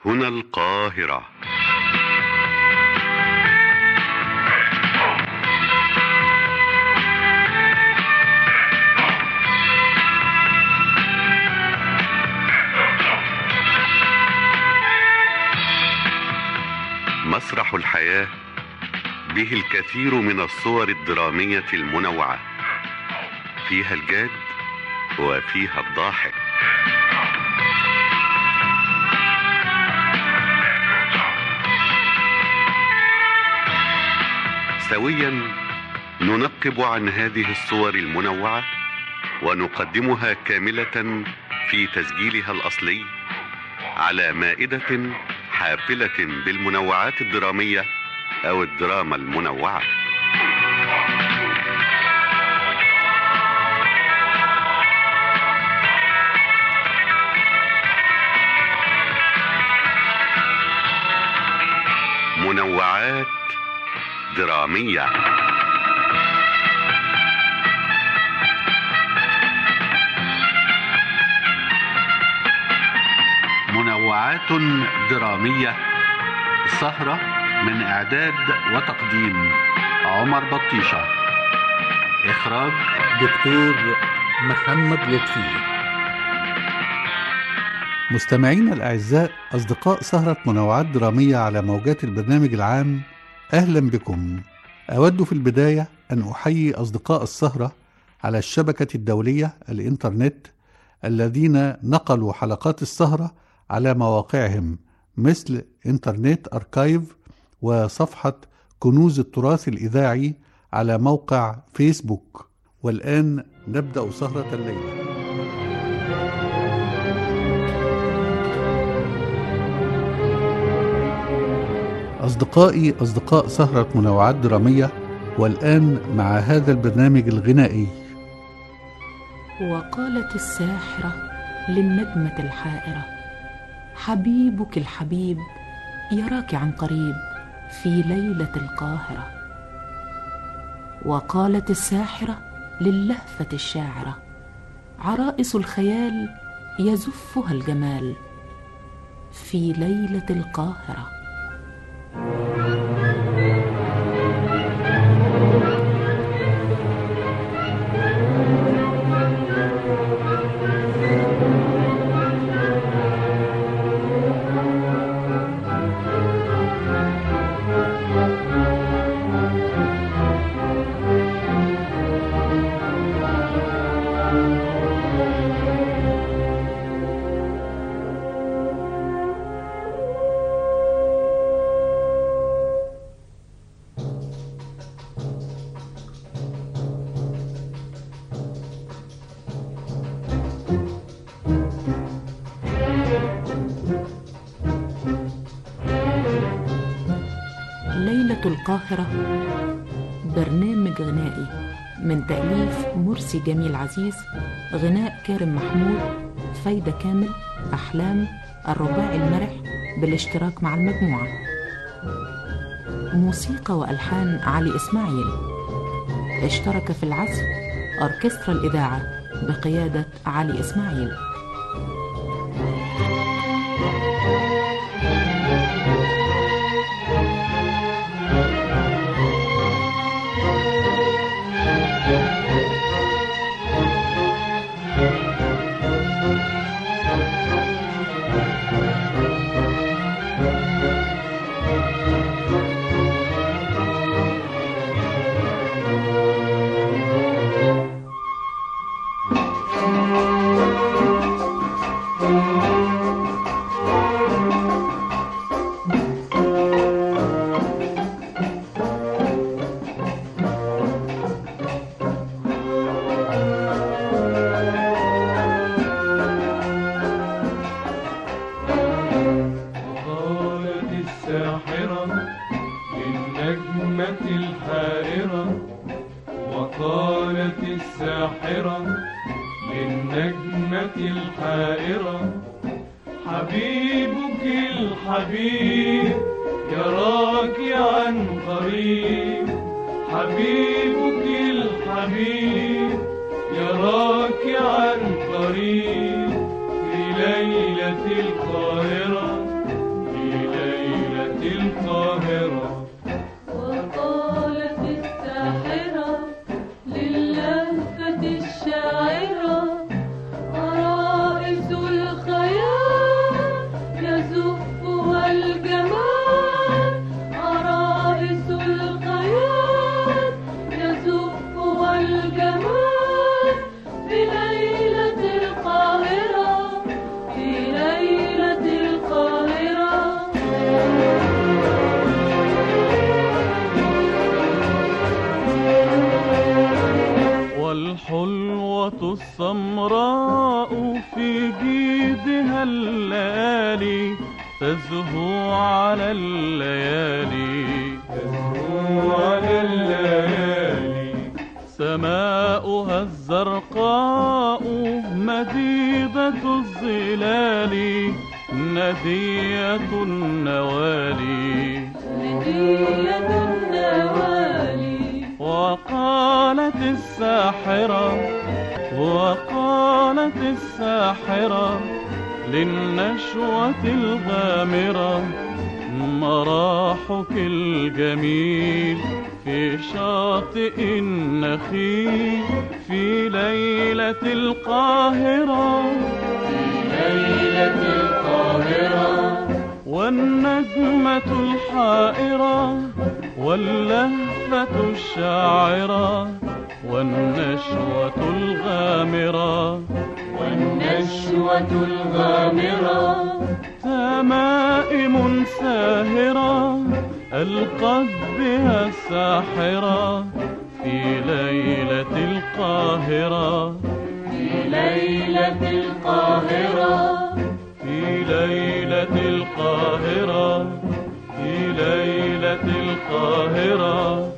هنا القاهرة مسرح الحياة به الكثير من الصور الدرامية المنوعة فيها الجاد وفيها الضاحك سويا ننقب عن هذه الصور المنوعة ونقدمها كاملة في تسجيلها الأصلي على مائدة حافلة بالمنوعات الدرامية أو الدراما المنوعة منوعات درامية منوعات درامية سهرة من إعداد وتقديم عمر بطيشة إخراج دكتور محمد لطفي مستمعينا الأعزاء أصدقاء سهرة منوعات درامية على موجات البرنامج العام أهلا بكم أود في البداية أن أحيي أصدقاء السهرة على الشبكة الدولية الإنترنت الذين نقلوا حلقات السهرة على مواقعهم مثل إنترنت أركايف وصفحة كنوز التراث الإذاعي على موقع فيسبوك والآن نبدأ سهرة الليلة أصدقائي أصدقاء سهرة منوعات درامية والآن مع هذا البرنامج الغنائي وقالت الساحرة للنجمة الحائرة حبيبك الحبيب يراك عن قريب في ليلة القاهرة وقالت الساحرة للهفة الشاعرة عرائس الخيال يزفها الجمال في ليلة القاهرة ليلة القاهرة برنامج غنائي من تأليف مرسي جميل عزيز غناء كارم محمود فايدة كامل أحلام الرباعي المرح بالاشتراك مع المجموعة موسيقى وألحان علي إسماعيل اشترك في العزف أوركسترا الإذاعة بقيادة علي إسماعيل قالت الساحرة للنجمة الحائرة وقالت الساحرة للنجمة الحائرة حبيبك الحبيب يراك عن قريب حبيبك الحبيب يراك عن قريب في ليلة القاهرة تزهو على الليالي تزهو على الليالي سماؤها الزرقاء مديدة الظلال ندية النوالي هدية النوالي وقالت الساحرة وقالت الساحرة للنشوة الغامرة مراحك الجميل في شاطئ النخيل في ليلة القاهرة في ليلة القاهرة والنجمة الحائرة واللهفة الشاعرة والنشوة الغامرة والنشوة الغامرة تمائم ساهرة ألقت بها الساحرة في ليلة القاهرة في ليلة القاهرة في ليلة القاهرة في ليلة القاهرة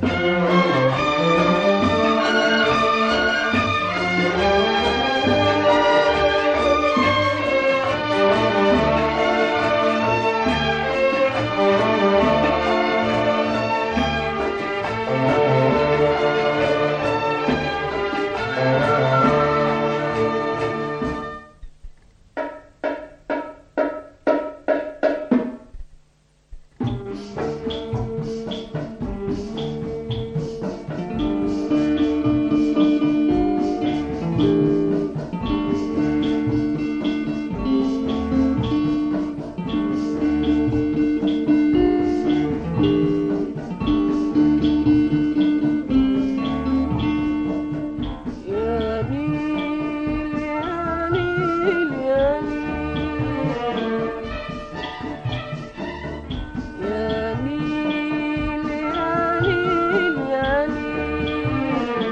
يا نيل يا نيل يا نيل يا نيل يا نيل يا نيل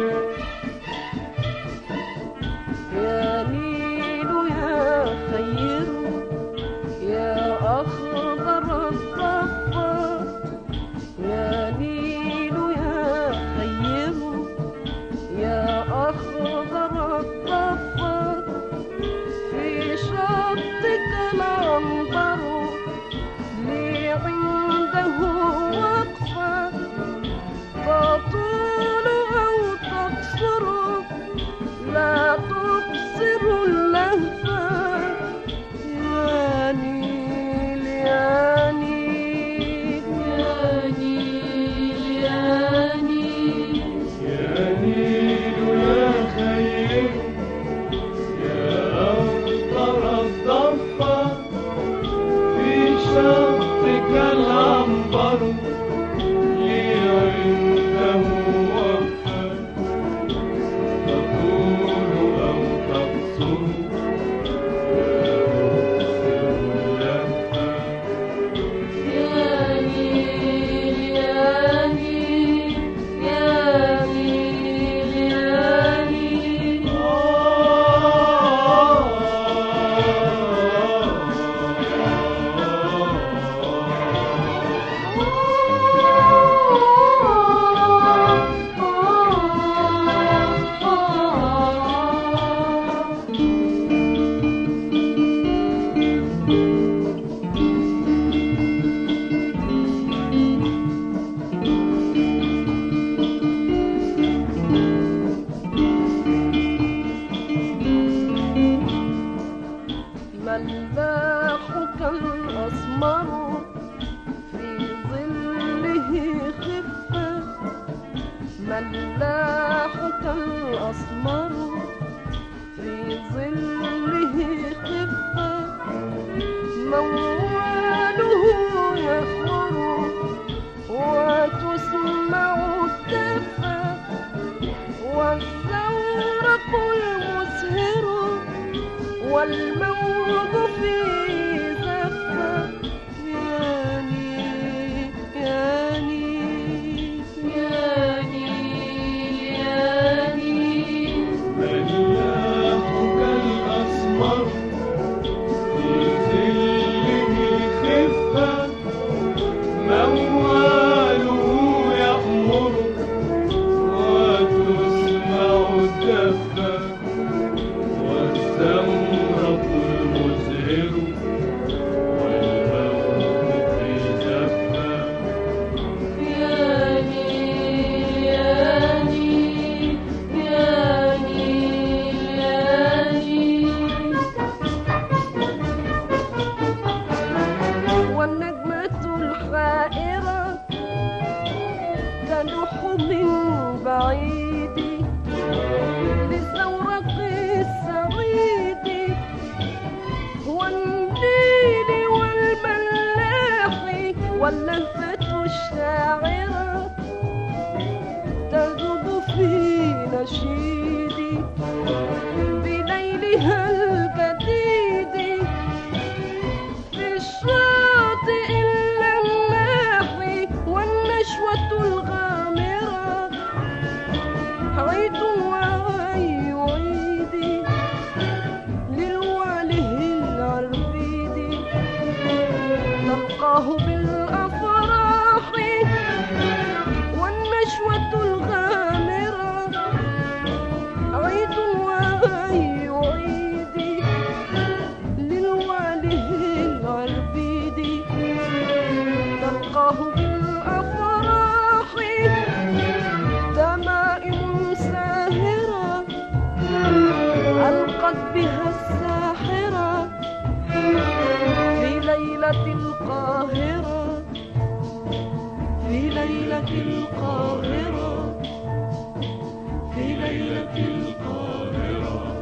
يا نيل يا خير يا أخضر الضفة يا نيل يا خير يا أخضر الضفة في شطك العنبر لي عنده وقفة تطول أو تقصر لا تقصر اللهفة يا نيل يا نيل يا نيل يا نيل يا نيل يا خير يا أخضر الضفة في شطك العنبر لي عنده وقفة تطول أو تقصر لا تقصر اللهفة يا نيل يا نيل يا نيل يا نيل ملباحك الأسمر في ظله خفة ملاحك الأسمر في ظله خفة مواله يخمر وتسمع الدفة والزورق المسهر والموج في زفة يا نيل يا نيل يا نيل يا نيل ملاحك الأسمر في ظله زفا مواله يأمر وتسمع الدفا والزمرق المزهر والموت في زفا يا نيل يا نيل يا نيل يا نيل والنجمة الحائرة تلوح من بعيد للزورق السعيد والنيل والملاح واللهفة الشاعرة تذوب في نشيدي بليلها الجديد في الشاطئ اللماح والنشوة الغامرة عيد وعي عيدي للوله العربيد نلقاه بالأفراح والنشوة الغامرة عيد وعي عيدي للوله العربيد نلقاه بالأفراح تمائم ساهرة ألقت بها الساحرة في ليلة القاهرة في ليلة القاهرة في ليلة القاهرة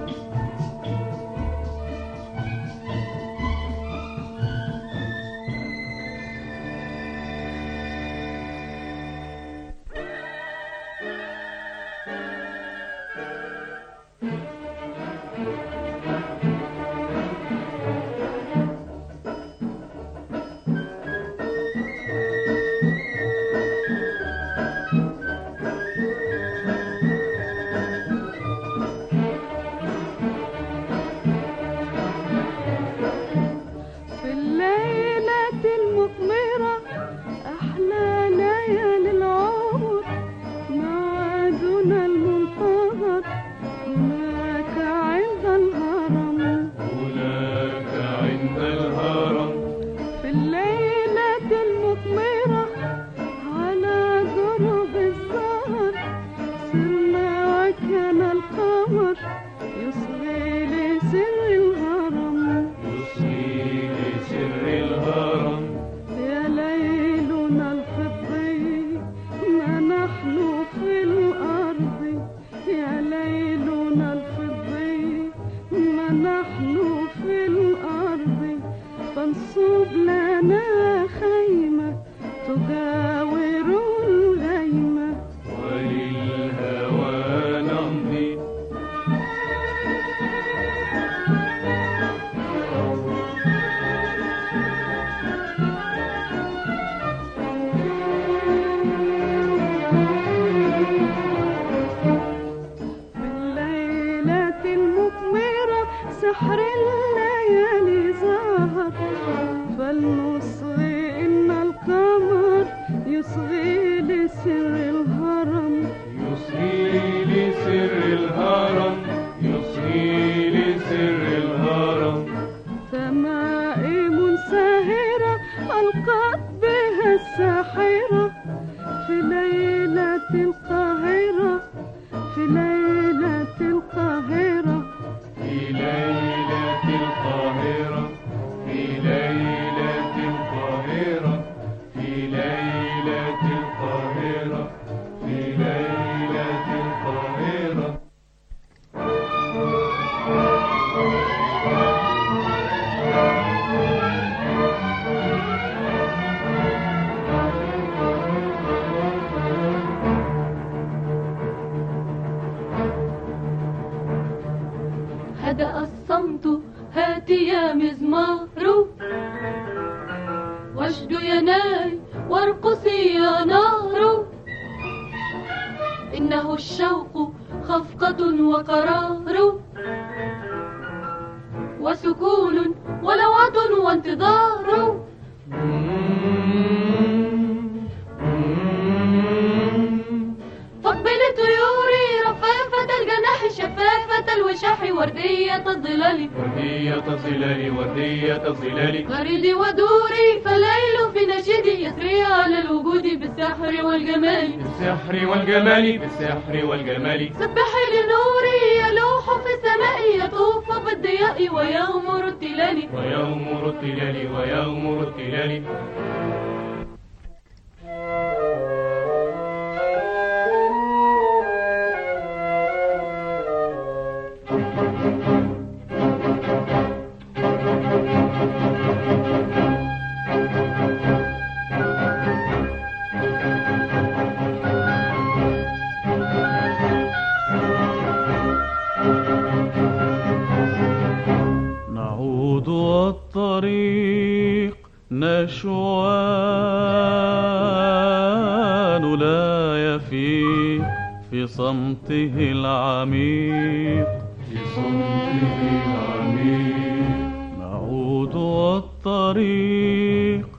في الليلة المقمرة أحلى ليالي العمر موعدنا المنتظر هناك عند الهرم هناك عند الهرم في الليلة المقمرة على غروب الزهر سرنا وكان القمر يصغي لسر الهرم يصغي لسر الهرم يا ليلنا الفضي ما نحن في الأرض يا ليلنا الفضي ما نحن في الأرض فانصب لنا خيمة تجاور الغيمة وللهوى نمضي في الليلة المقمرة سحر الليالي ظهر فلنصغي إن القمر يصغي لسر الهرم يصغي لسر الهرم يصغي لسر الهرم تمائم ساهرة ألقت بها الساحرة في ليلة القاهرة في ليلة القاهرة في ليلة القاهرة في ليلة القاهرة في ليلة القاهرة في ليلة القاهرة هدأ الصمت هات يا مزمار واشد يناي وارقصي يا نار إنه الشوق خفقة وقرار وسكون ولوعة وانتظار مم. وردية الظلال وردية الظلال وردية الظلال غريدي ودوري فالليل في نشيدي يسري على الوجود بالسحر والجمال بالسحر والجمال بالسحر والجمال سبحي لنوري يلوح في السماء يطوف بالضياء ويغمر التلال ويغمر التلال ويغمر التلال نعود والطريق نشوان لا يفيق في صمته العميق في صمته العميق نعود والطريق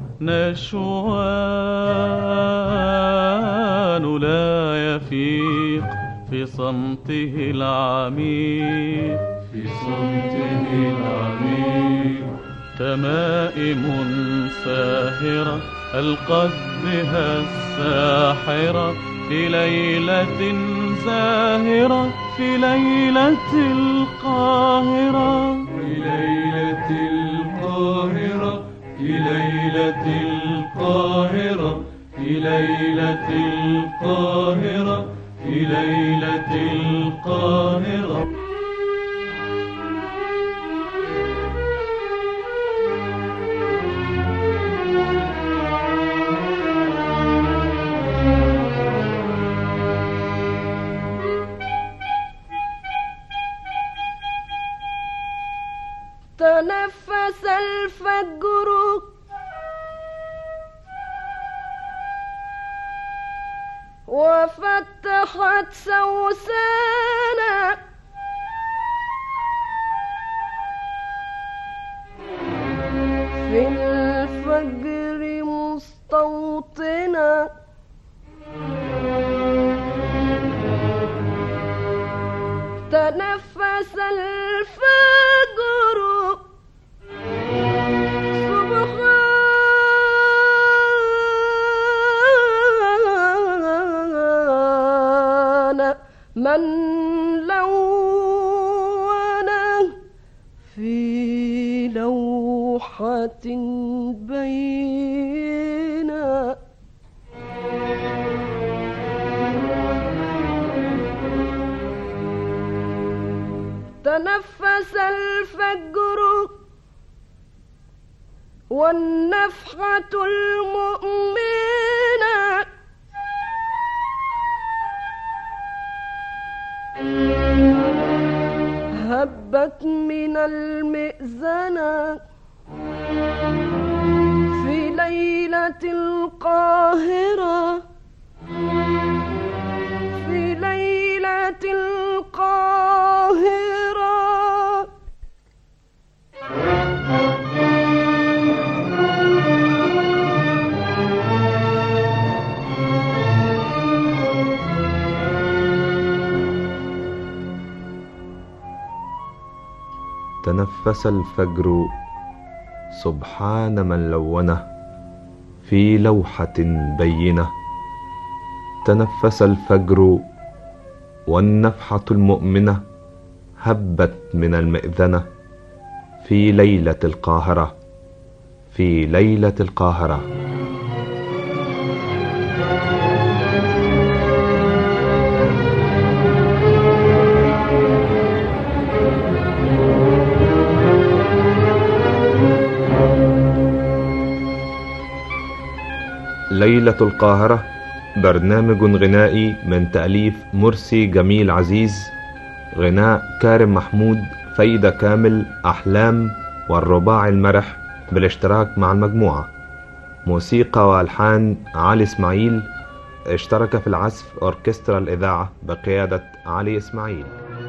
نشوان لا يفيق في صمته العميق في صمته العميق تمائم ساهرة ألقت بها الساحرة في ليلة زاهرة في ليلة القاهرة في ليلة القاهرة في ليلة القاهرة في ليلة القاهرة في ليلة القاهرة تنفس الفجر وفتحت سوسانا في الفجر مستوطنا تنفس الفجر سبحان من لونه في لوحة بينا تنفس الفجر والنفحة المؤمنة هبت من المئذنة في ليلة القاهرة في ليلة القاهرة تنفس الفجر سبحان من لونه في لوحة بينة تنفس الفجر والنفحة المؤمنة هبت من المئذنة في ليلة القاهرة في ليلة القاهرة ليلة القاهرة برنامج غنائي من تأليف مرسي جميل عزيز غناء كارم محمود فايدة كامل أحلام والرباعي المرح بالاشتراك مع المجموعة موسيقى وألحان علي إسماعيل اشترك في العزف أوركسترا الإذاعة بقيادة علي إسماعيل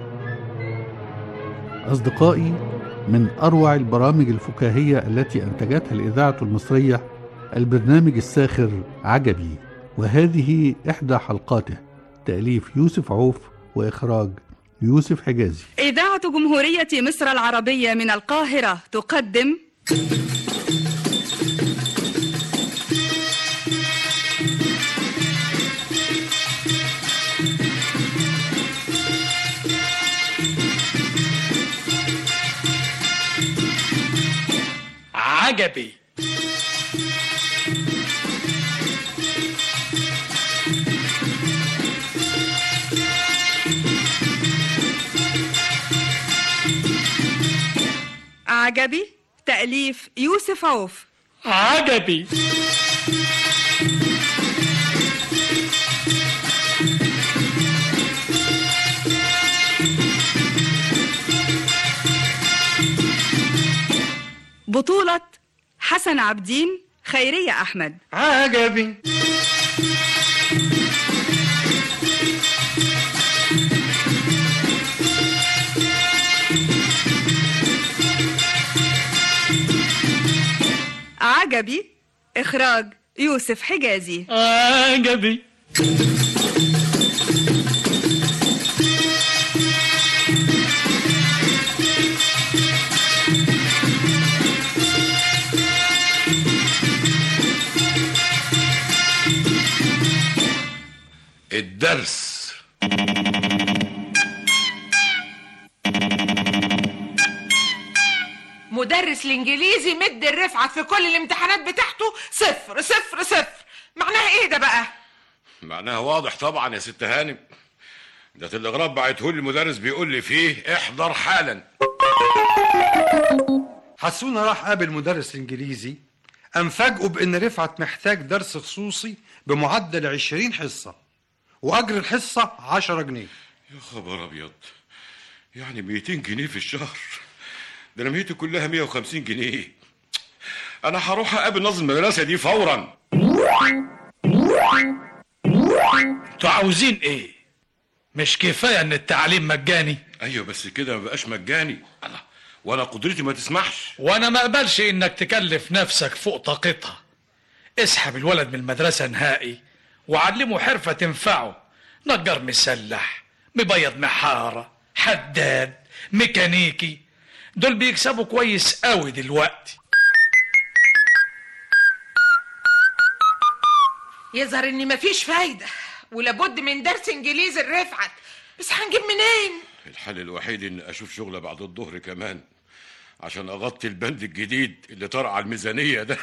أصدقائي من أروع البرامج الفكاهية التي أنتجتها الإذاعة المصرية البرنامج الساخر عجبي وهذه إحدى حلقاته تأليف يوسف عوف وإخراج يوسف حجازي إذاعة جمهورية مصر العربية من القاهرة تقدم عجبي عجبي تأليف يوسف عوف عجبي بطولة حسن عبدين خيرية أحمد عجبي عجبي إخراج يوسف حجازي عجبي الدرس مدرس الانجليزي مد الرفعة في كل الامتحانات بتاعته صفر صفر صفر معناها ايه ده بقى معناها واضح طبعا يا ست هانم ده تلغراف بعته لي المدرس بيقول لي فيه احضر حالا حسونا راح قابل مدرس انجليزي قام فاجئه بان رفعت محتاج درس خصوصي بمعدل 20 حصه واجر الحصه 10 جنيه يا خبر ابيض يعني 200 جنيه في الشهر ده انا ميتي كلها 150 جنيه انا هروح اقابل ناظم المدرسه دي فورا انتوا عاوزين ايه مش كفايه ان التعليم مجاني ايوه بس كده ما بقاش مجاني الله وانا قدرتي ما تسمحش وانا ما اقبلش انك تكلف نفسك فوق طاقتها اسحب الولد من المدرسه نهائي وعلمه حرفه تنفعه نجار مسلح مبيض محاره حداد ميكانيكي دول بيكسبوا كويس قوي دلوقتي يظهر ان مفيش فايدة ولابد من درس انجليزي الرفعت بس هنجيب منين الحل الوحيد ان اشوف شغله بعد الظهر كمان عشان اغطي البند الجديد اللي طرع على الميزانيه ده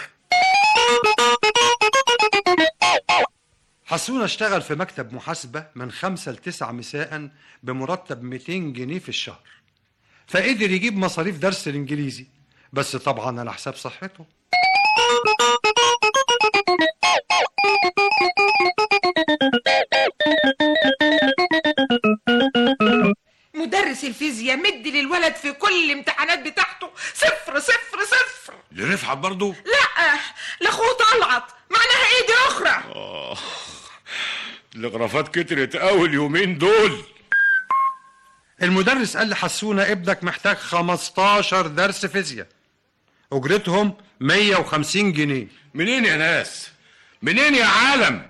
حسونا اشتغل في مكتب محاسبه من 5 ل 9 مساء بمرتب 200 جنيه في الشهر فقدر يجيب مصاريف درس الانجليزي بس طبعا على حساب صحته مدرس الفيزياء مد للولد في كل الامتحانات بتاعته صفر صفر صفر لرفعت برضه لا لاخوه طلعت معناها ايه دي اخرى آه الغرافات كترت قوي اليومين دول المدرس قال لحسونا ابنك محتاج 15 درس فيزياء اجرتهم 150 جنيه منين يا ناس منين يا عالم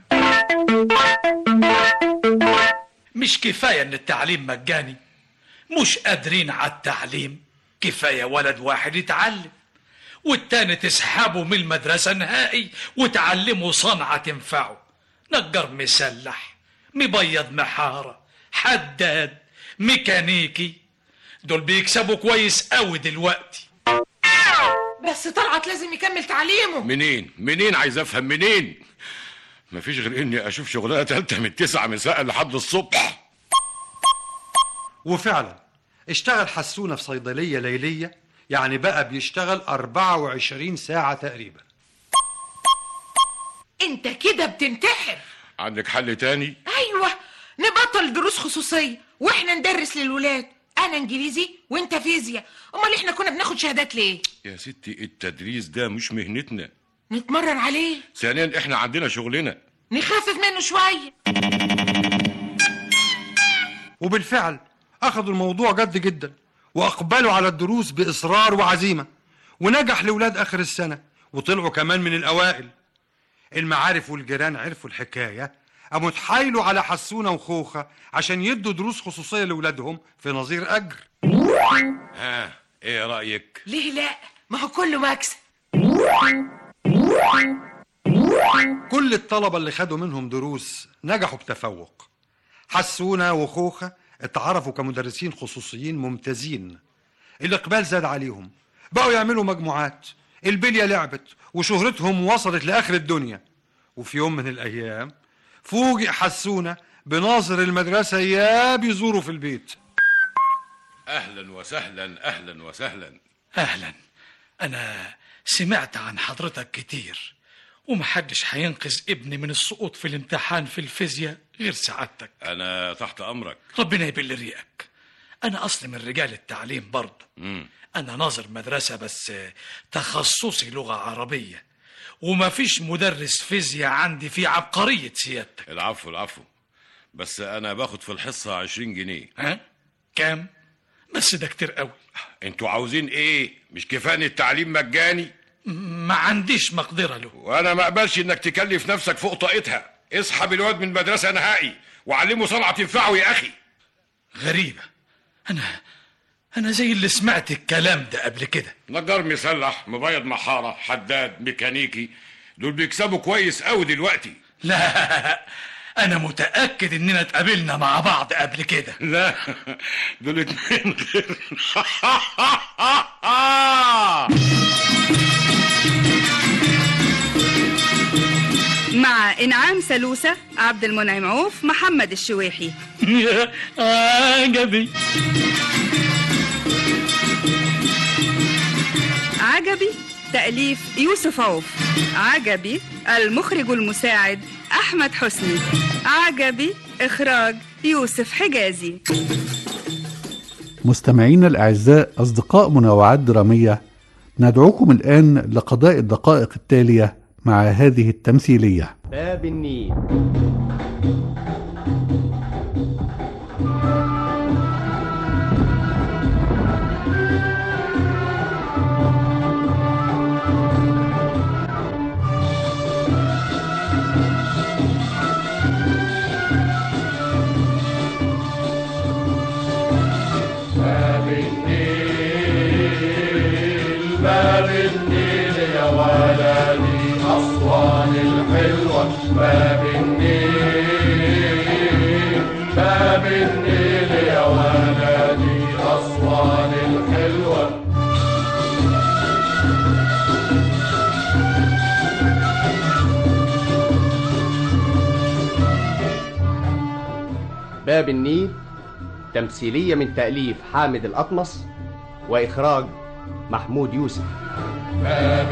مش كفايه ان التعليم مجاني مش قادرين على التعليم كفايه ولد واحد يتعلم والتاني تسحبه من المدرسه نهائي وتعلمه صنعه تنفعه نجار مسلح مبيض محاره حداد ميكانيكي دول بيكسبوا كويس قوي دلوقتي بس طلعت لازم يكمل تعليمه منين منين عايز افهم منين مفيش غير اني اشوف شغلانه تالتة من تسعة مساء لحد الصبح وفعلا اشتغل حسونا في صيدليه ليليه يعني بقى بيشتغل 24 ساعه تقريبا انت كده بتنتحر عندك حل تاني ايوه نبطل دروس خصوصيه واحنا ندرس للولاد انا انجليزي وانت فيزياء امال احنا كنا بناخد شهادات ليه يا ستي التدريس ده مش مهنتنا نتمرن عليه ثانيا احنا عندنا شغلنا نخفف منه شويه وبالفعل اخذوا الموضوع جد جدا واقبلوا على الدروس باصرار وعزيمه ونجح لاولاد اخر السنه وطلعوا كمان من الاوائل المعارف والجيران عرفوا الحكايه قاموا اتحايلوا على حسونة وخوخة عشان يدوا دروس خصوصية لأولادهم في نظير أجر ها ايه رايك ليه لا ما هو كله مكسب كل الطلبة اللي خدوا منهم دروس نجحوا بتفوق حسونة وخوخة اتعرفوا كمدرسين خصوصيين ممتازين الإقبال زاد عليهم بقوا يعملوا مجموعات البلية لعبت وشهرتهم وصلت لآخر الدنيا وفي يوم من الأيام فوجئ حسونة بناظر المدرسة يا بيزوروا في البيت اهلا وسهلا اهلا وسهلا أهلا أنا سمعت عن حضرتك كتير ومحدش هينقذ ابني من السقوط في الامتحان في الفيزياء غير سعادتك انا تحت امرك ربنا يبل ريقك أنا أصلي من رجال التعليم برضه مم. أنا ناظر مدرسة بس تخصصي لغة عربية وما فيش مدرس فيزياء عندي في عبقرية سيادتك العفو العفو بس انا باخد في الحصه 20 جنيه ها كام بس ده كتير قوي انتوا عاوزين ايه مش كفايه إن التعليم مجاني ما عنديش مقدرة له وانا ما اقبلش انك تكلف نفسك فوق طاقتها اسحب الواد من المدرسه نهائي وعلمه صنعه تنفعه يا اخي غريبة أنا أنا زي اللي سمعت الكلام ده قبل كده نجار مسلح مبيض محاره حداد ميكانيكي دول بيكسبوا كويس قوي دلوقتي لا أنا متأكد إننا اتقابلنا مع بعض قبل كده لا دول اتنين غير مع إنعام سلوسة عبد المنعم عوف محمد الشويحي عجبي عجبي تأليف يوسف عوف عجبي المخرج المساعد أحمد حسني عجبي إخراج يوسف حجازي مستمعينا الأعزاء أصدقاء منوعات درامية ندعوكم الآن لقضاء الدقائق التالية مع هذه التمثيلية باب النيل باب النيل باب النيل يا ولدي أسوان الحلوة باب النيل باب النيل يا ولدي أسوان الحلوة باب النيل تمثيلية من تأليف حامد الأطمس وإخراج محمود يوسف باب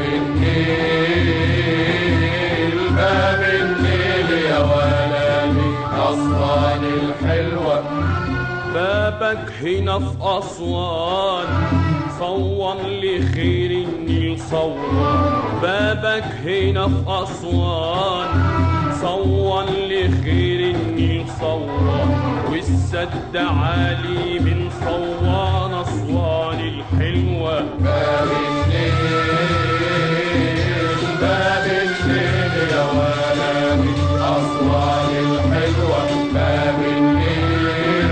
النيل باب النيل يا ولدي أسوان الحلوة بابك هنا في أسوان صون لخير النيل صون بابك هنا في أسوان صون لخير النيل صون والسد عالي من صوان أسوان الحلوة باب النيل باب النيل يا ولدي أسوان الحلوة باب النيل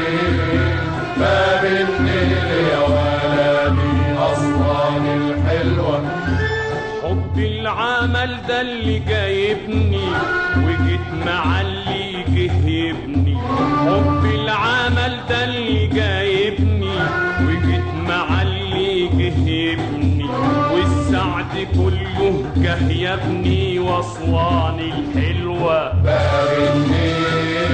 باب النيل يا ولدي أسوان الحلوة حب العمل ده اللي جايبني وجيت مع اللي جه يبني حب العمل ده اللي جايبني وجيت مع اللي جه يبني والسعد كله جه يا ابني واسوان الحلوه باب النيل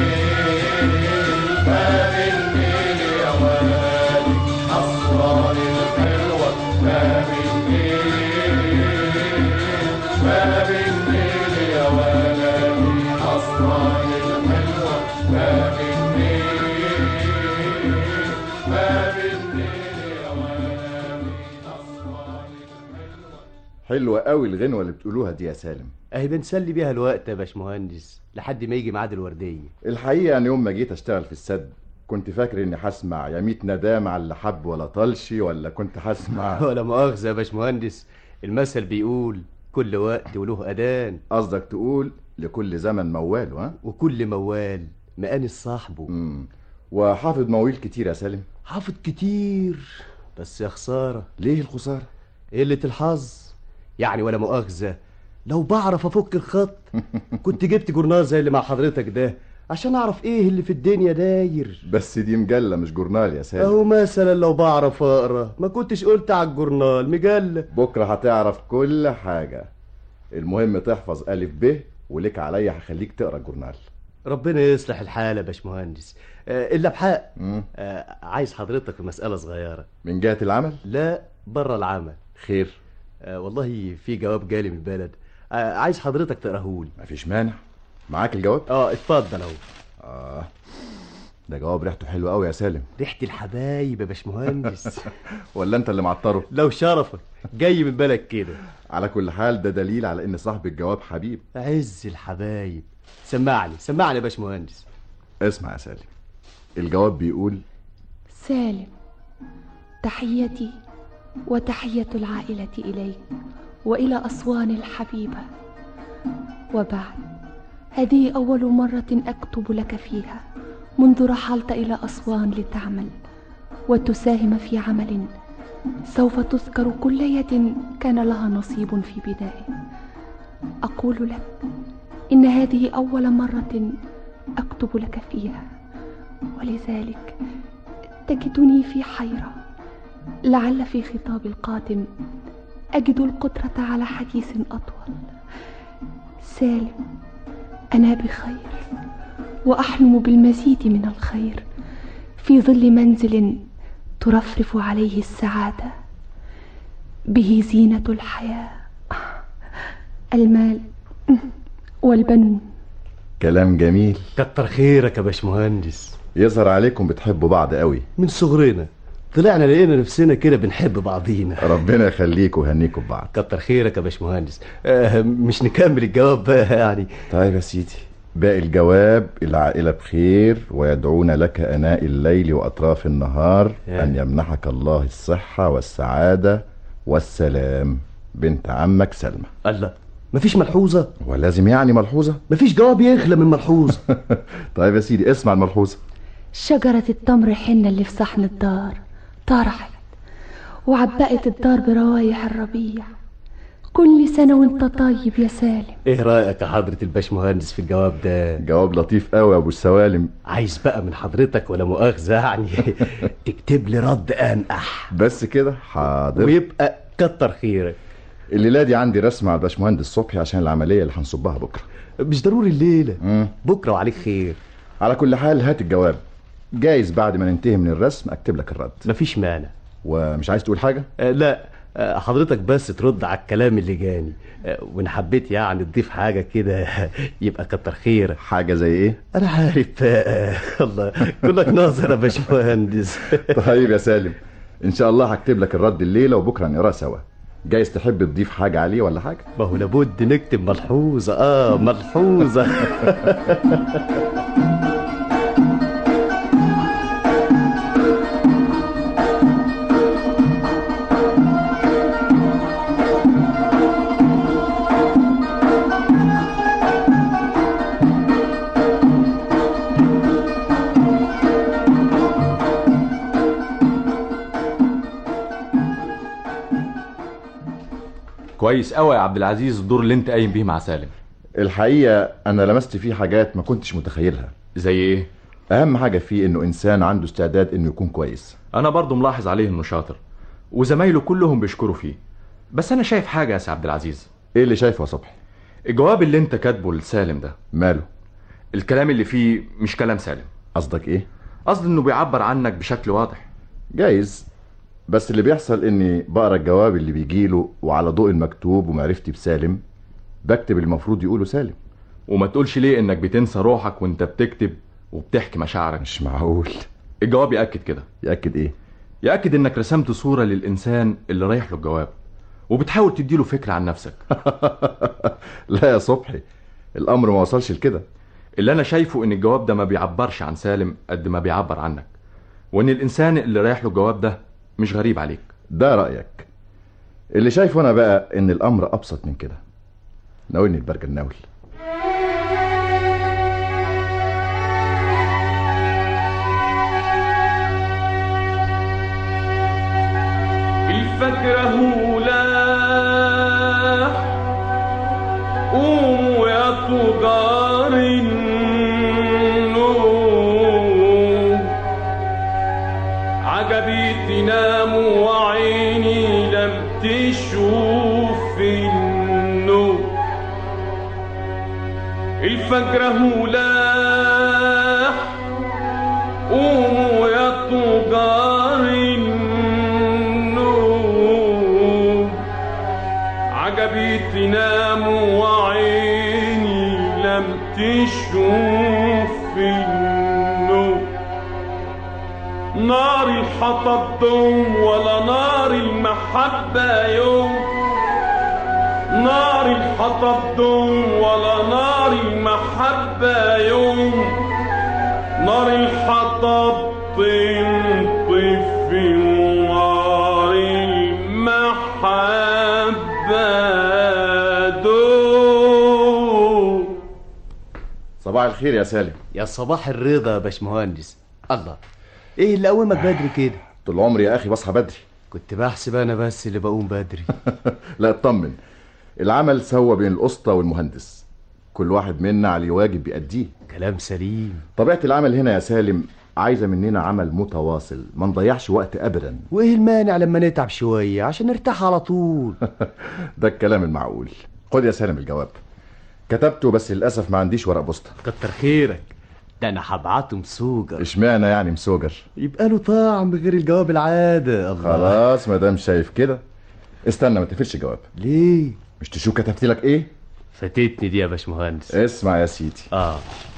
باب النيل يا ولدي أسوان الحلوة باب النيل باب النيل يا ولدي أسوان الحلوة باب النيل باب النيل يا ولدي أسوان حلوة قوي الغنوة اللي بتقولوها دي يا سالم اهي بنسلي بيها الوقت يا باشمهندس لحد ما يجي ميعاد الوردية الحقيقة أنا يوم ما جيت أشتغل في السد كنت فاكر إني هسمع يا ميت ندام على اللي حب ولا طلشي ولا كنت هسمع ولا مؤاخذة يا باشمهندس المثل بيقول كل وقت وله أذان قصدك تقول لكل زمن موال ها وكل موال مقانس صاحبه امم وحافظ مواويل كتير يا سالم حافظ كتير بس يا خسارة ليه الخسارة قلة الحظ يعني ولا مؤاخذة لو بعرف أفك الخط كنت جبت جورنال زي اللي مع حضرتك ده عشان أعرف إيه اللي في الدنيا داير بس دي مجلة مش جورنال يا سالم أهو مثلا لو بعرف أقرأ ما كنتش قلت على الجورنال مجلة بكرة هتعرف كل حاجة المهم تحفظ ألف ب ولك عليا هخليك تقرا الجورنال ربنا يصلح الحالة يا باشمهندس آه، إلا بحق آه، عايز حضرتك في مسألة صغيرة من جهة العمل لا بره العمل خير آه، والله في جواب جالي من البلد آه، عايز حضرتك تقراهولي مفيش مانع معاك الجواب اه اتفضل اهو اه ده جواب ريحته حلوه قوي يا سالم ريحة الحبايب يا باشمهندس ولا انت اللي معطره لو شرفك جاي من بالك كده على كل حال ده دليل على ان صاحب الجواب حبيب عز الحبايب سمعني سمعني يا باشمهندس اسمع يا سالم الجواب بيقول سالم تحيتي وتحية العائلة إليك وإلى أسوان الحبيبة وبعد هذه أول مرة أكتب لك فيها منذ رحلت إلى أسوان لتعمل وتساهم في عمل سوف تذكر كل يد كان لها نصيب في بدائه أقول لك إن هذه أول مرة أكتب لك فيها ولذلك تجدني في حيرة لعل في خطاب القادم أجد القدرة على حديث أطول سالم أنا بخير وأحلم بالمزيد من الخير في ظل منزل ترفرف عليه السعادة به زينة الحياة المال والبنون كلام جميل كتر خيرك يا باشمهندس يظهر عليكم بتحبوا بعض قوي من صغرنا طلعنا لقينا نفسنا كده بنحب بعضينا ربنا يخليكم ويهنيكم ببعض كتر خيرك يا باشمهندس آه مش نكمل الجواب بقى يعني طيب يا سيدي باقي الجواب العائلة بخير ويدعون لك أناء الليل وأطراف النهار أن يمنحك الله الصحة والسعادة والسلام بنت عمك سلمى الله مفيش ملحوظة ولازم يعني ملحوظة مفيش جواب يخلى من ملحوظة طيب يا سيدي اسمع الملحوظة شجرة التمر حنة اللي في صحن الدار طرحت وعبقت الدار بروايح الربيع كل سنة وانت طيب يا سالم ايه رأيك يا حضرة الباشمهندس في الجواب ده جواب لطيف قوي يا ابو السوالم عايز بقى من حضرتك ولا مؤاخذة يعني تكتب لي رد انقح بس كده حاضر ويبقى كتر خيرك الليلة دي عندي رسم على الباشمهندس صبحي عشان العملية اللي هنصبها بكرة مش ضروري الليلة مم. بكرة وعليك خير على كل حال هات الجواب جايز بعد ما ننتهي من الرسم اكتب لك الرد مفيش مانع ومش عايز تقول حاجة آه لا آه حضرتك بس ترد على الكلام اللي جاني آه وان حبيت يعني تضيف حاجة كده يبقى كتر خير حاجة زي ايه انا عارف بقى الله كلك ناظر يا باشمهندس طيب يا سالم ان شاء الله هكتب لك الرد الليلة وبكرة نقراه سوا جايز تحب تضيف حاجة عليه ولا حاجة ما هو لابد نكتب ملحوظة اه ملحوظة كويس قوي يا عبد العزيز الدور اللي انت قايم بيه مع سالم الحقيقة انا لمست فيه حاجات ما كنتش متخيلها زي ايه اهم حاجة فيه انه انسان عنده استعداد انه يكون كويس انا برضو ملاحظ عليه انه شاطر وزمايله كلهم بيشكروا فيه بس انا شايف حاجه يا سي عبد العزيز ايه اللي شايفه يا صبحي الجواب اللي انت كاتبه لسالم ده ماله الكلام اللي فيه مش كلام سالم قصدك ايه قصدي انه بيعبر عنك بشكل واضح جايز بس اللي بيحصل اني بقرا الجواب اللي بيجيله وعلى ضوء المكتوب ومعرفتي بسالم بكتب المفروض يقوله سالم وما تقولش ليه انك بتنسى روحك وانت بتكتب وبتحكي مشاعرك مش معقول الجواب يأكد كده يأكد ايه يأكد انك رسمت صورة للإنسان اللي رايح له الجواب وبتحاول تديله فكرة عن نفسك لا يا صبحي الامر ما وصلش لكده اللي انا شايفه ان الجواب ده ما بيعبرش عن سالم قد ما بيعبر عنك وان الانسان اللي رايح له الجواب ده مش غريب عليك ده رأيك اللي شايفه انا بقى ان الامر ابسط من كده ناولني البرجل ناول الفجر هو لاح قوموا يا تجار النور عجبي تناموا وعيني لم تشوف النور الفجر هو لاح قوموا يا تجار النور عجبي تناموا وعيني لم تشوف النور نار الحطب دوم ولا نار المحبة يوم نار الحطب دوم ولا نار المحبة يوم نار الحطب تنطف في نار المحبة دوم صباح الخير يا سالم يا صباح الرضا يا باشمهندس الله ايه اللي قومك بدري كده طول عمري يا اخي بصحى بدري كنت بحسب انا بس اللي بقوم بدري لا اطمن العمل سوا بين الاسطى والمهندس كل واحد منا عليه واجب بيأديه كلام سليم طبيعة العمل هنا يا سالم عايزة مننا عمل متواصل ما نضيعش وقت ابدا وايه المانع لما نتعب شويه عشان نرتاح على طول ده الكلام المعقول خد يا سالم الجواب كتبته بس للاسف ما عنديش ورق بوسطه كتر خيرك ده انا هبعته مسوجر اشمعنى يعني مسوجر يبقى له طعم غير الجواب العاده الله خلاص ما دام شايف كده استنى ما تقفلش الجواب ليه مش تشوف كتبت لك ايه فاتتني دي يا باشمهندس اسمع يا سيدي اه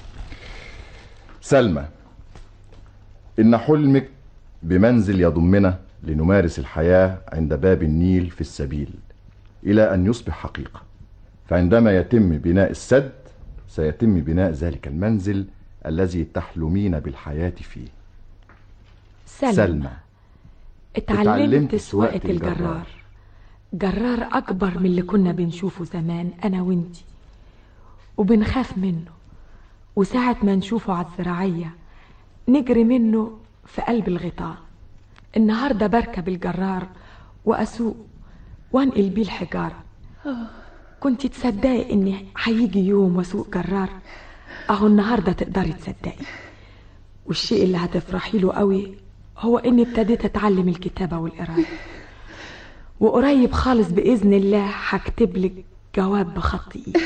سلمى إن حلمك بمنزل يضمنا لنمارس الحياة عند باب النيل في السبيل إلى أن يصبح حقيقة فعندما يتم بناء السد سيتم بناء ذلك المنزل الذي تحلمين بالحياة فيه سلمى, سلمى اتعلمت اتعلمت سواقة سواقة الجرار جرار أكبر من اللي كنا بنشوفه زمان أنا وإنتي وبنخاف منه وساعة ما نشوفه على الزراعية نجري منه في قلب الغطاء النهاردة بركب الجرار وأسوق وانقل بيه الحجارة كنت تصدقي إن هيجي يوم وأسوق جرار أهو النهاردة تقدري تصدقي والشيء اللي هتفرحي له قوي هو إني ابتديت أتعلم الكتابة والقراية وقريب خالص بإذن الله هكتب لك جواب بخط إيدي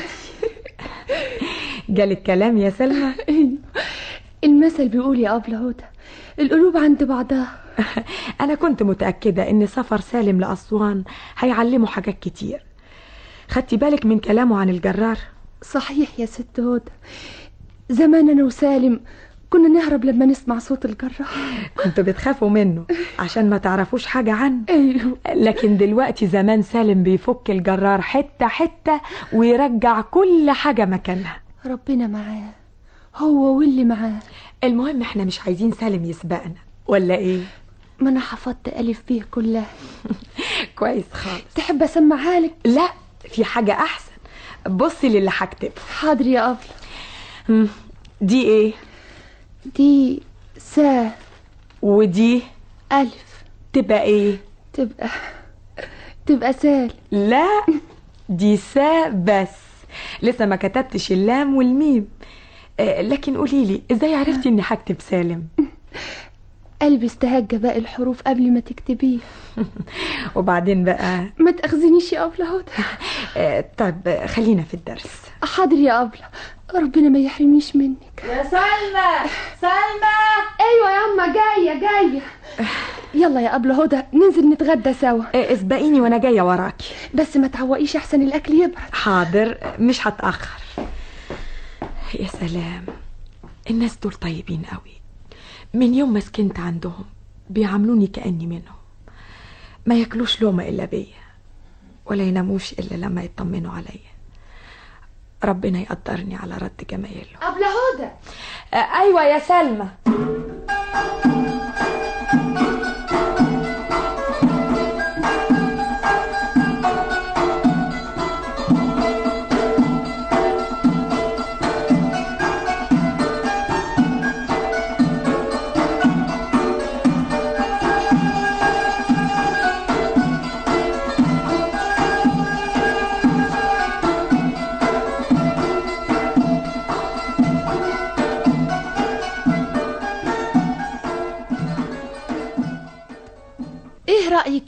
جالك كلام يا سلمى المثل بيقول يا أبلة هدى القلوب عند بعضها أنا كنت متأكدة إن سفر سالم لأسوان هيعلمه حاجات كتير خدتي بالك من كلامه عن الجرار صحيح يا ست هدى زمان أنا وسالم كنا نهرب لما نسمع صوت الجرار كنتوا بتخافوا منه عشان ما تعرفوش حاجة عنه أيوه لكن دلوقتي زمان سالم بيفك الجرار حتة حتة ويرجع كل حاجة مكانها ربنا معاه هو واللي معاه المهم احنا مش عايزين سالم يسبقنا ولا ايه ما أنا حفظت ألف فيه كلها كويس خالص تحب أسمعها لك لا في حاجة أحسن بصي للي هكتبه حاضر يا أبلة مم، دي ايه دي سا ودي ألف تبقى ايه تبقى تبقى سال لا دي سا بس لسه ما كتبتش اللام والميم آه، لكن قوليلي ازاي عرفتي اني هكتب سالم قلبي استهج باقي الحروف قبل ما تكتبيه وبعدين بقى ما تأخذنيش يا أبلة هدى آه، طيب آه، خلينا في الدرس حاضر يا أبلة ربنا ما يحرمنيش منك يا سلمى سلمى ايوه يا اما جايه جايه يلا يا أبلة هدى ننزل نتغدى سوا آه، اسبقيني وانا جايه وراكي بس ما تعوقيش احسن الاكل يبرد حاضر آه، مش هتاخر يا سلام الناس دول طيبين قوي من يوم ما سكنت عندهم بيعاملوني كاني منهم ما ياكلوش لقمه الا بيا ولا يناموش الا لما يطمنوا عليا ربنا يقدرني على رد جمايلهم أبلة هدى آه، ايوه يا سلمى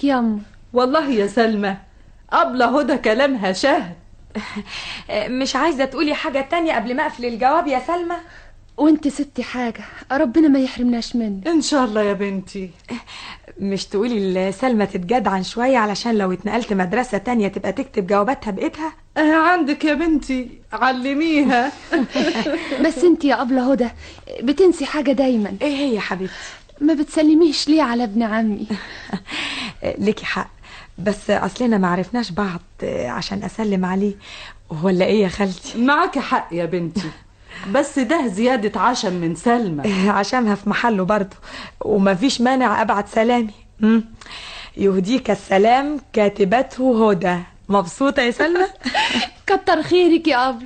ازيك ياما والله يا سلمى أبلة هدى كلامها شهد مش عايزة تقولي حاجة تانية قبل ما أقفل الجواب يا سلمى وانت ستي حاجة ربنا ما يحرمناش منك إن شاء الله يا بنتي مش تقولي لسلمى تتجدعن شوية علشان لو اتنقلت مدرسة تانية تبقى تكتب جواباتها بإيدها آه عندك يا بنتي علميها بس انت يا أبلة هدى بتنسي حاجة دايما ايه هي يا حبيبتي ما بتسلميش ليه على ابن عمي ليكي حق بس أصلنا ما عرفناش بعض عشان أسلم عليه ولا إيه يا خالتي معاكي حق يا بنتي بس ده زيادة عشم من سلمى عشمها في محله برضه ومفيش مانع أبعت سلامي مم. يهديك السلام كاتبته هدى مبسوطة يا سلمى كتر خيرك يا أبلة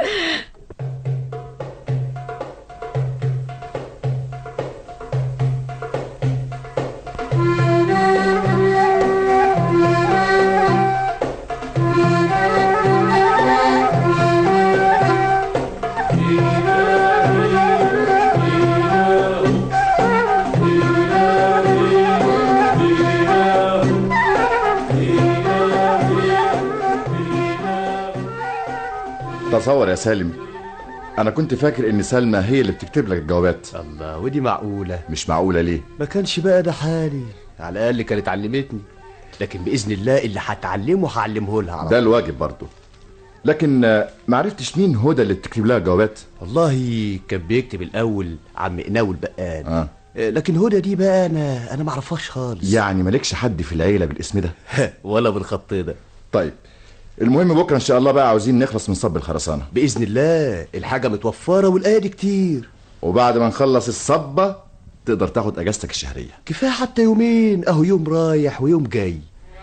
تصور يا سالم انا كنت فاكر ان سلمى هي اللي بتكتب لك الجوابات الله ودي معقولة مش معقولة ليه ما كانش بقى ده حالي على الأقل كانت علمتني لكن بإذن الله اللي هتعلمه هعلمه لها على ده الواجب برضه لكن آه، ما عرفتش مين هدى اللي بتكتب لها جوابات والله كان بيكتب الأول عم قناوي البقال آه. آه، لكن هدى دي بقى أنا أنا معرفهاش خالص يعني مالكش حد في العيلة بالاسم ده ولا بالخط ده طيب المهم بكرة ان شاء الله بقى عاوزين نخلص من صب الخرسانة بإذن الله الحاجة متوفرة والآية كتير وبعد ما نخلص الصبة تقدر تاخد اجازتك الشهرية كفاية حتى يومين أهو يوم رايح ويوم جاي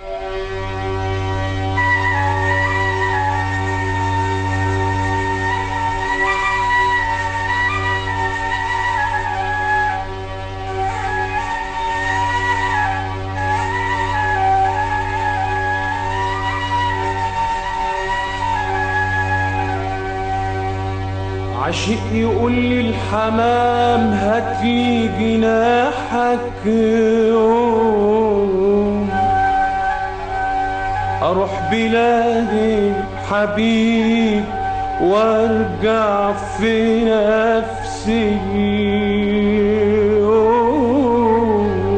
عشق يقول لي الحمام هات لي جناحك يوم اروح بلاد حبيب وارجع في نفسي يوم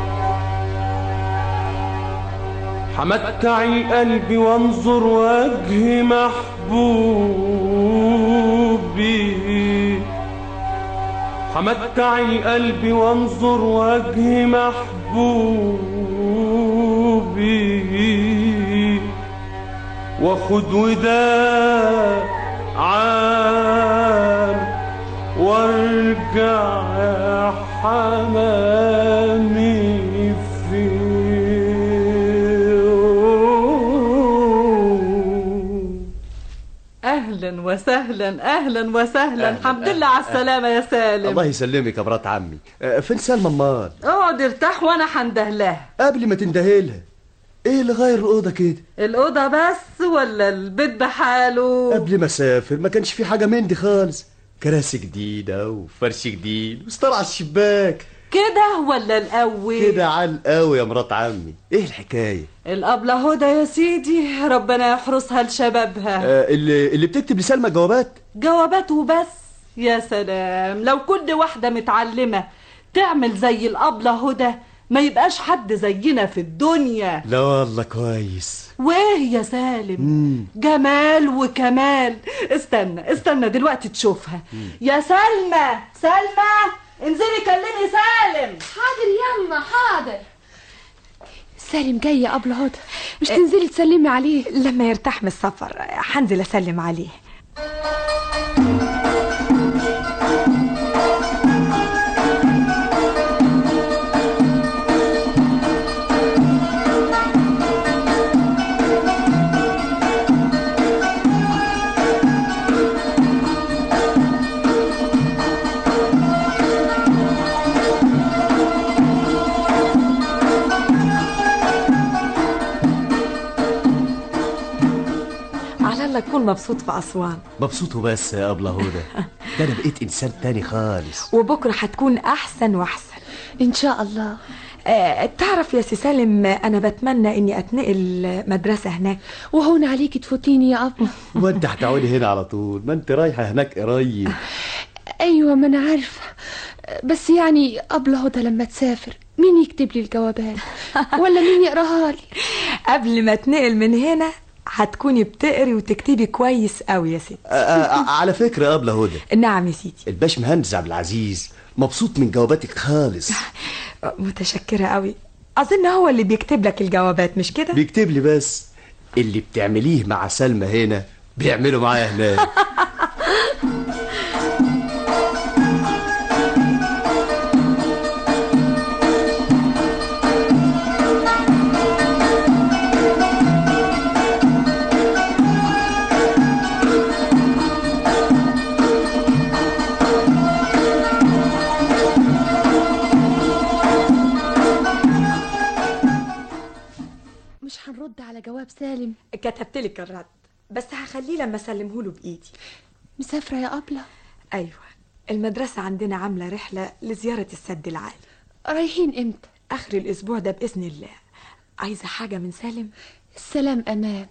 حمتع القلب وانظر وجه محبوبي حمتع القلب وانظر وجه محبوبي وخد وداع عام وارجع يا حمامي في أهلا وسهلا أهلا وسهلا أهلاً، الحمد لله على السلامة يا سالم الله يسلمك يا مرات عمي آه، فين سلمى امال اقعد ارتاح وأنا هنده لها قبل ما تندهي لها ايه اللي غير الاوضه كده الأوضة بس ولا البيت بحاله قبل ما اسافر ما كانش في حاجه من دي خالص كراسي جديده وفرش جديد وستار على الشباك كده ولا الأول كده عال قوي يا مرات عمي ايه الحكايه الأبلة هدى يا سيدي ربنا يحرسها لشبابها آه اللي اللي بتكتب لسلمى جوابات جوابات وبس يا سلام لو كل واحدة متعلمة تعمل زي الأبلة هدى ما يبقاش حد زينا في الدنيا لا والله كويس وايه يا سالم مم. جمال وكمال استنى استنى دلوقتي تشوفها يا سلمى سلمى انزلي كلمي سالم حاضر يما حاضر سالم جاي يا أبلة هدى مش تنزلي تسلمي عليه لما يرتاح من السفر هنزل أسلم عليه على الله تكون مبسوط في أسوان مبسوط وبس يا ابله هدى ده انا بقيت انسان تاني خالص وبكرة هتكون أحسن وأحسن إن شاء الله آه تعرف يا سي سالم انا بتمنى اني اتنقل مدرسه هناك وهون عليكي تفوتيني يا أبلة وانت هتقعدي هنا على طول ما انت رايحه هناك قريب أيوة ما أنا عارفة بس يعني أبلة هدى لما تسافر مين يكتب لي الجوابات ولا مين يقراها لي قبل ما اتنقل من هنا هتكوني بتقري وتكتبي كويس قوي يا ستي آه، آه، على فكره يا ابله هدى نعم يا سيدي الباش مهندس عبد العزيز مبسوط من جواباتك خالص متشكره قوي اظن هو اللي بيكتب لك الجوابات مش كده بيكتب لي بس اللي بتعمليه مع سلمى هنا بيعمله معايا هناك مش هنرد على جواب سالم كتبت لك الرد بس هخليه لما اسلمه له بايدي مسافرة يا أبلة ايوه المدرسه عندنا عامله رحله لزياره السد العالي رايحين امتى اخر الاسبوع ده باذن الله عايزه حاجه من سالم السلام أمان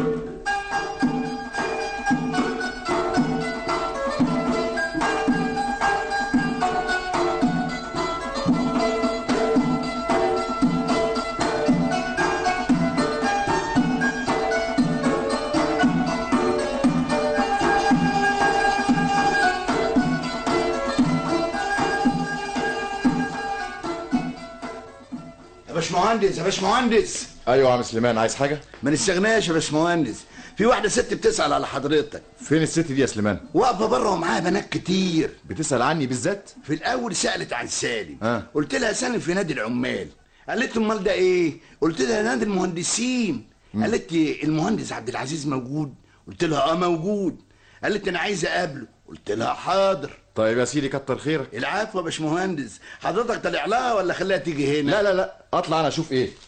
يا باشمهندس يا باشمهندس ايوه يا عم سليمان عايز حاجه ما نستغناش يا باشمهندس في واحده ست بتسال على حضرتك فين الست دي يا سليمان واقفه بره ومعاها بنات كتير بتسال عني بالذات في الاول سالت عن سالم آه. قلت لها سالم في نادي العمال قالت لي امال ده ايه قلت لها نادي المهندسين قالت لي المهندس عبد العزيز موجود قلت لها اه موجود قالت لي انا عايزه اقابله قلت لها حاضر طيب يا سيدي كتر خيرك العفو يا باشمهندس حضرتك طالع لها ولا خليها تيجي هنا لا لا لا اطلع انا اشوف ايه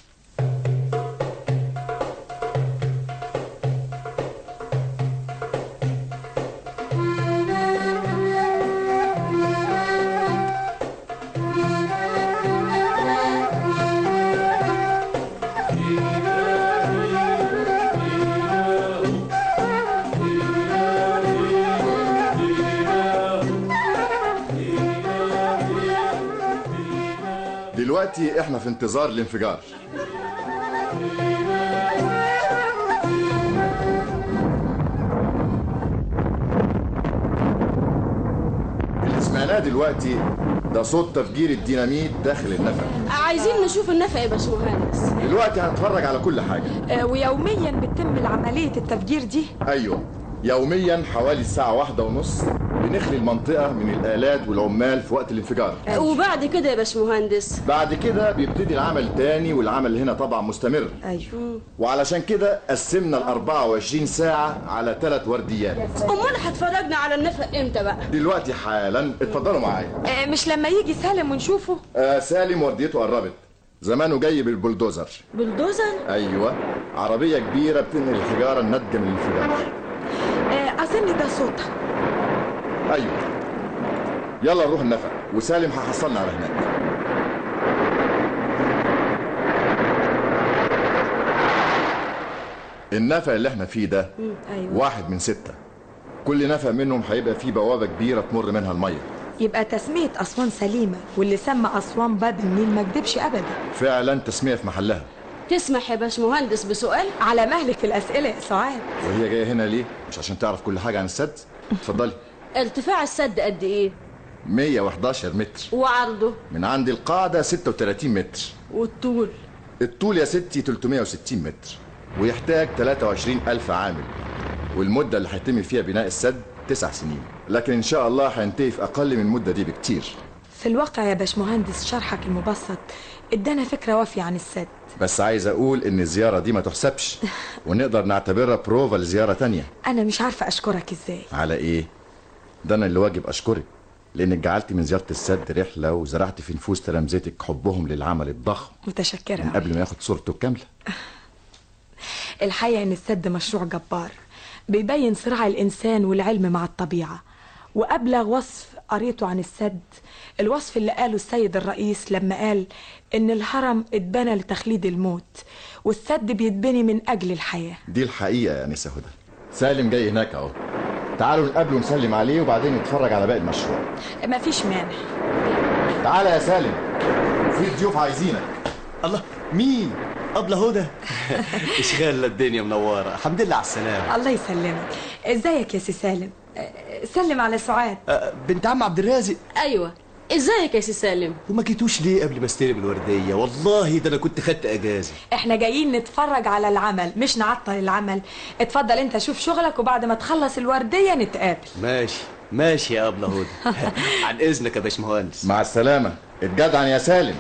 دلوقتي احنا في انتظار الانفجار اللي سمعناه دلوقتي ده صوت تفجير الديناميت داخل النفق عايزين نشوف النفق يا باشمهندس دلوقتي هنتفرج على كل حاجة آه، ويوميا بتتم عمليه التفجير دي ايوه يوميا حوالي الساعة واحدة ونص بنخلي المنطقة من الآلات والعمال في وقت الانفجار وبعد كده يا باشمهندس بعد كده بيبتدي العمل تاني والعمل هنا طبعا مستمر ايوه وعلشان كده قسمنا ال 24 ساعة على ثلاث ورديات امال هتفرجنا على النفق امتى بقى دلوقتي حالا اتفضلوا معايا آه، مش لما يجي سالم ونشوفه آه سالم ورديته قربت زمانه جاي بالبلدوزر بلدوزر ايوه عربية كبيرة بتنقل الحجارة الناتجة من الانفجار آه، اظن ده صوتها ايوه يلا نروح النفق وسالم هيحصلنا على هناك النفق اللي احنا فيه ده ايوه واحد من ستة كل نفق منهم هيبقى فيه بوابة كبيرة تمر منها المية يبقى تسميه اسوان سليمه واللي سمى اسوان باب النيل ما كدبش ابدا فعلا تسمية في محلها تسمح يا باشمهندس بسؤال على مهلك في الاسئله يا سعاد وهي جاية هنا ليه؟ مش عشان تعرف كل حاجة عن السد؟ اتفضلي ارتفاع السد قد ايه 111 متر وعرضه من عند القاعدة 36 متر والطول الطول يا ستي 360 متر ويحتاج 23 ألف عامل والمدة اللي هيتم فيها بناء السد تسع سنين لكن إن شاء الله هينتهي في أقل من المدة دي بكتير في الواقع يا باشمهندس شرحك المبسط ادانا فكره وافيه عن السد بس عايز أقول إن الزيارة دي ما تحسبش ونقدر نعتبرها بروفا لزيارة تانية انا مش عارفه اشكرك ازاي على إيه؟ ده أنا اللي واجب أشكرك لأنك جعلت من زيارة السد رحلة وزرعت في نفوس تلامذتك حبهم للعمل الضخم متشكره من أوي. قبل ما ياخد صورته الكاملة الحقيقه ان السد مشروع جبار بيبين صراع الانسان والعلم مع الطبيعه وأبلغ وصف قريته عن السد الوصف اللي قاله السيد الرئيس لما قال إن الهرم اتبنى لتخليد الموت والسد بيتبني من أجل الحياة دي الحقيقة يا أنسة هدى سالم جاي هناك أهو تعالوا نقابله ونسلم عليه وبعدين نتفرج على باقي المشروع مفيش مانع تعالى يا سالم في ضيوف عايزينك الله مين أبلة هدى اشغال الدنيا منورة الحمد لله على السلامة الله يسلمك ازيك يا سي سالم أه، سلم على سعاد أه، بنت عم عبد الرازق ايوه ازيك يا سي سالم وما جيتوش ليه قبل ما استلم الوردية والله ده انا كنت خدت اجازة احنا جايين نتفرج على العمل مش نعطل العمل اتفضل انت شوف شغلك وبعد ما تخلص الوردية نتقابل ماشي ماشي يا أبلة هدى عن إذنك يا باشمهندس مع السلامة اتجدعن يا سالم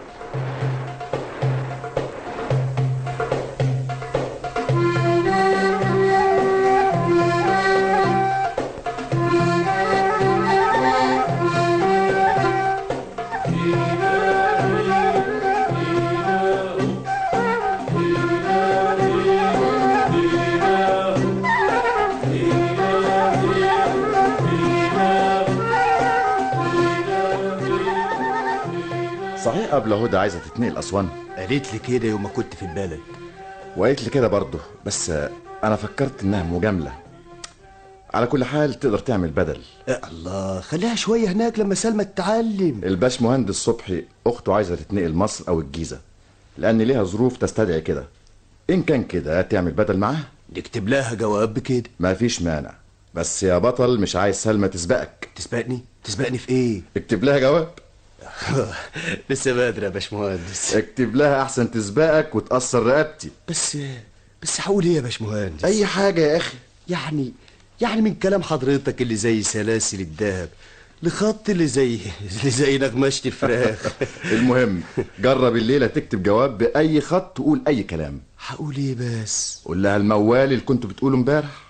صحيح قبل هدى عايزة تتنقل أسوان قالت لي كده يوم ما كنت في البلد وقالت لي كده برضه بس آه، أنا فكرت إنها مجاملة على كل حال تقدر تعمل بدل أه الله خليها شوية هناك لما سلمى تتعلم الباش مهندس صبحي أخته عايزة تتنقل مصر أو الجيزة لأن ليها ظروف تستدعي كده إن كان كده تعمل بدل معاها نكتب لها جواب بكده مفيش مانع بس يا بطل مش عايز سلمى تسبقك تسبقني تسبقني في ايه اكتب لها جواب لسه بدري يا باشمهندس اكتب لها احسن تسبقك وتأثر رقبتي بس بس هقول ايه يا باشمهندس اي حاجة يا اخي يعني يعني من كلام حضرتك اللي زي سلاسل الذهب لخط اللي زي اللي زي نغمشة الفراخ المهم جرب الليلة تكتب جواب بأي خط تقول أي كلام هقول ايه بس قول لها الموال اللي كنت بتقوله امبارح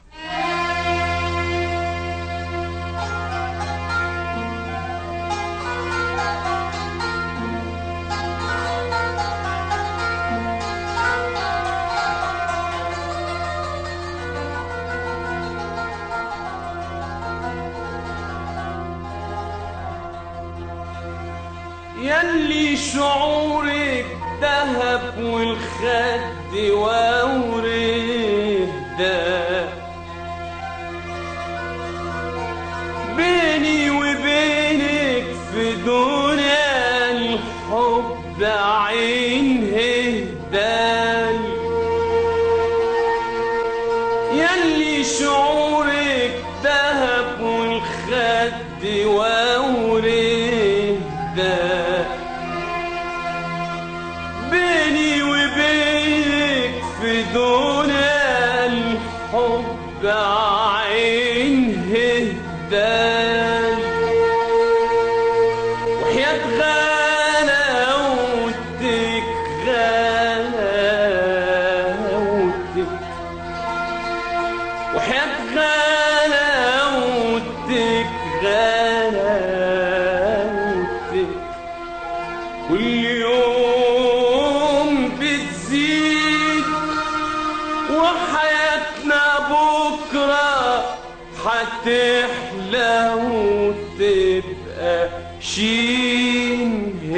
يلي شعورك دهب والخد ووريه ده بيني وبينك في دنيا الحب عين هدال يلي شعورك دهب والخد ووريه ده بيني وبينك في دنيا الحب عين هدال وحياة غلاوتك غلاوتك وحياة غلاوتك غلاوتك كل يوم بتزيد وحياتنا بكرة هتحلى وتبقى شين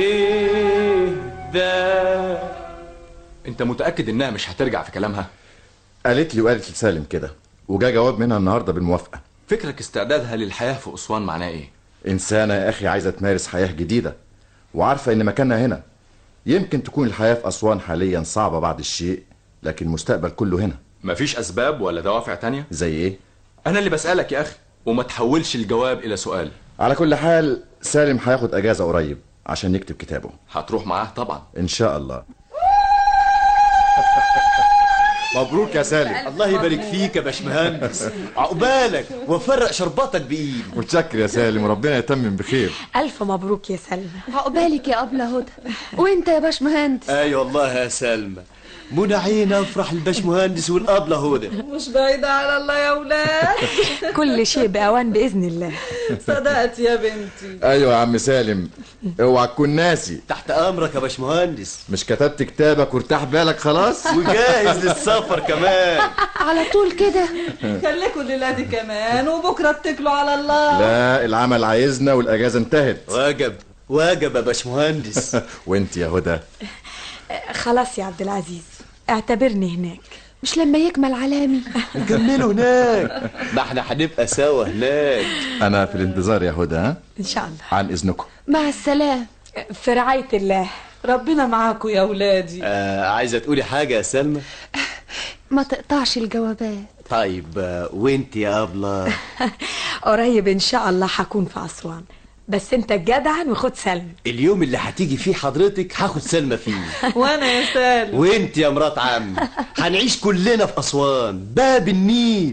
هدا انت متأكد انها مش هترجع في كلامها قالت لي وقالت لسالم كده وجا جواب منها النهارده بالموافقة فكرك استعدادها للحياة في أسوان معناه ايه إنسانة يا أخي عايزة تمارس حياة جديدة وعارفة إن مكانها هنا يمكن تكون الحياة في أسوان حاليا صعبة بعض الشيء لكن المستقبل كله هنا مفيش أسباب ولا دوافع تانية زي إيه؟ أنا اللي بسألك يا أخي وما تحولش الجواب إلى سؤال على كل حال سالم هياخد أجازة قريب عشان يكتب كتابه هتروح معاه طبعا إن شاء الله مبروك يا سالم الله يبارك فيك يا باشمهندس عقبالك وفرق شرباتك بايد متشكر يا سالم وربنا يتمم بخير ألف مبروك يا سلمى عقبالك يا أبلة هدى وانت يا باش مهندس اي والله يا سلمى منى عين افرح الباشمهندس والابله هدى مش بعيدة على الله يا ولاد كل شيء بأوان بإذن الله صدقت يا بنتي ايوه يا عم سالم اوعى تكون ناسي تحت امرك يا باشمهندس مش كتبت كتابك وارتاح بالك خلاص وجاهز للسفر كمان على طول كده خليكوا الليلة دي كمان وبكرة اتكلوا على الله لا العمل عايزنا والاجازه انتهت واجب واجب يا باشمهندس وانت يا هدى خلاص يا عبد العزيز اعتبرني هناك مش لما يكمل علامي نكمله هناك ما احنا هنبقى سوا هناك انا في الانتظار يا هدى ها إن شاء الله عن اذنكم مع السلامة في رعاية الله ربنا معاكم يا ولادي آه عايزه تقولي حاجه يا سلمى ما تقطعش الجوابات طيب آه وانت يا ابله قريب إن شاء الله هكون في أسوان بس أنت جدعا وخد سلم اليوم اللي هتيجي فيه حضرتك هاخد سلمى فيه وانا يا سالم وانت يا مرات عم هنعيش كلنا في اسوان باب النيل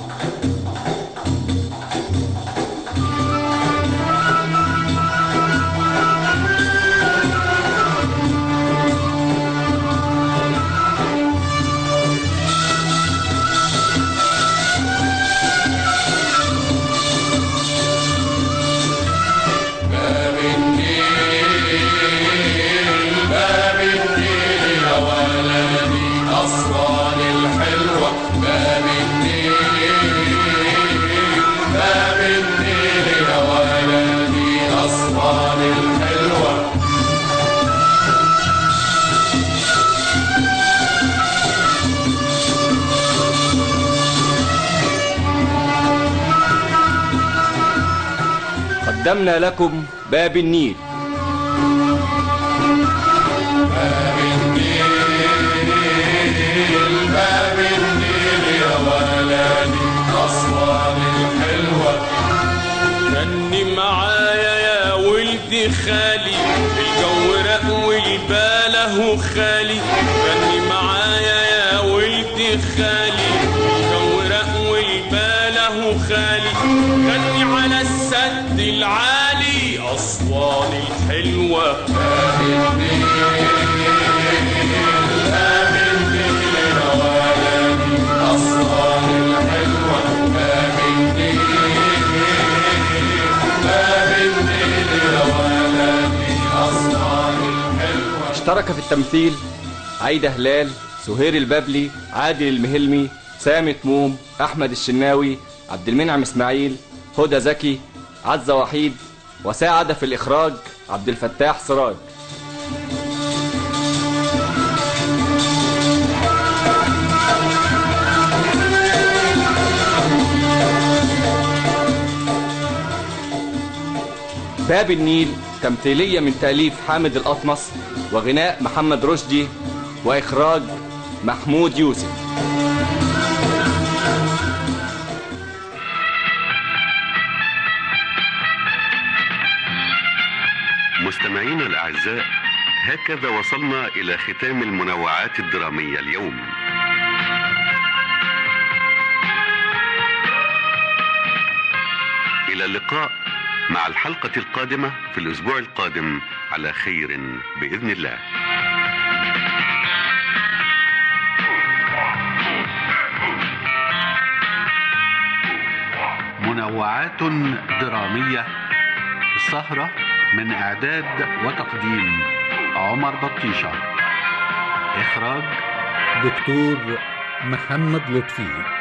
باب النيل باب النيل يا ولدي أسوان الحلوة باب النيل باب النيل يا ولدي أسوان الحلوة قدمنا لكم باب النيل باب النيل باب النيل يا ولدي أسوان الحلوة غني معايا يا ولدي خالي الجو رق والباله خالي غني معايا يا ولدي خالي الجو رق والباله خالي غني على السد العالي أسوان الحلوة باب النيل باب النيل يا ولدي أسوان الحلوة باب النيل باب النيل يا ولدي أسوان الحلوة اشترك في التمثيل عايدة هلال سهير البابلي عادل المهلمي سامي تموم أحمد الشناوي عبد المنعم إسماعيل هدى زكي عزة وحيد وساعد في الإخراج عبد الفتاح سراج باب النيل تمثيلية من تأليف حامد الأطمس وغناء محمد رشدي وإخراج محمود يوسف مستمعينا الأعزاء هكذا وصلنا إلى ختام المنوعات الدرامية اليوم إلى اللقاء مع الحلقة القادمة في الأسبوع القادم على خير بإذن الله منوعات درامية السهرة من إعداد وتقديم عمر بطيشة إخراج دكتور محمد لطفي